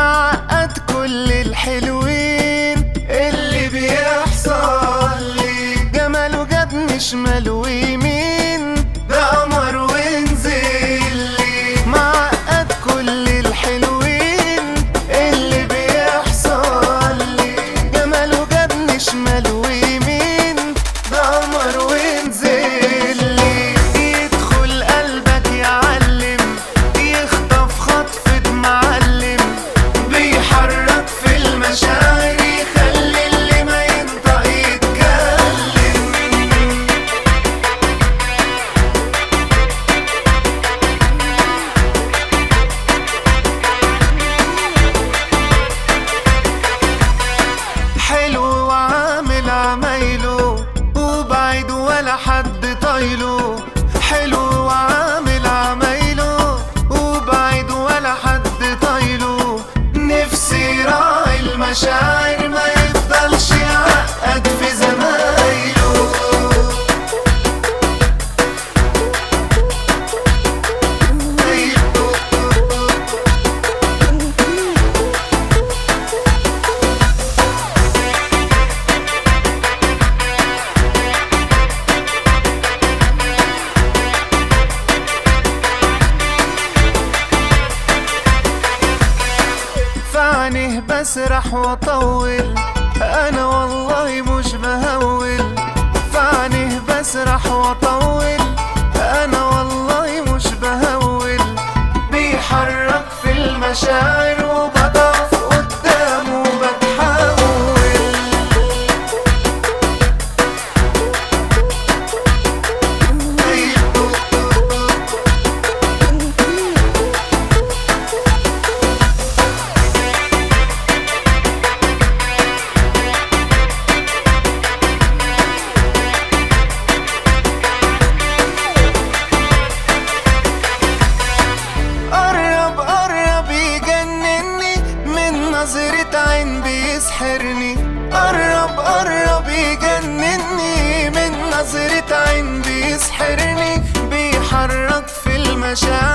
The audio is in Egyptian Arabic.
معقد كل الحلوين اللي بيحصل لي جماله جابني شمال ويمين ده قمر ونزل لي معقد كل الحلوين اللي بيحصل لي جماله جابني شمال ويمين ده قمر ونزل لي يدخل قلبك يعلم يخطف خطفة معلم بيحرك في المشاعر يخلي اللي ما ينطق يتكلم حلو وعامل عمايله وبعيد ولا حد طايله حلو وعامل عمايله وبعيد ولا حد طايله نفسي راعي المشاعر ما يفضلش يعقد في زمايله فعنه بسرح واطول انا والله مش بهول فعنه بسرح واطول انا والله مش بهول بيحرك في المشاعر وبضعف قدامه بتحاول قرب قرب يجنني من نظرة عين بيسحرني قرب قرب يجنني من نظرة عين بيسحرني بيحرك في المشاعر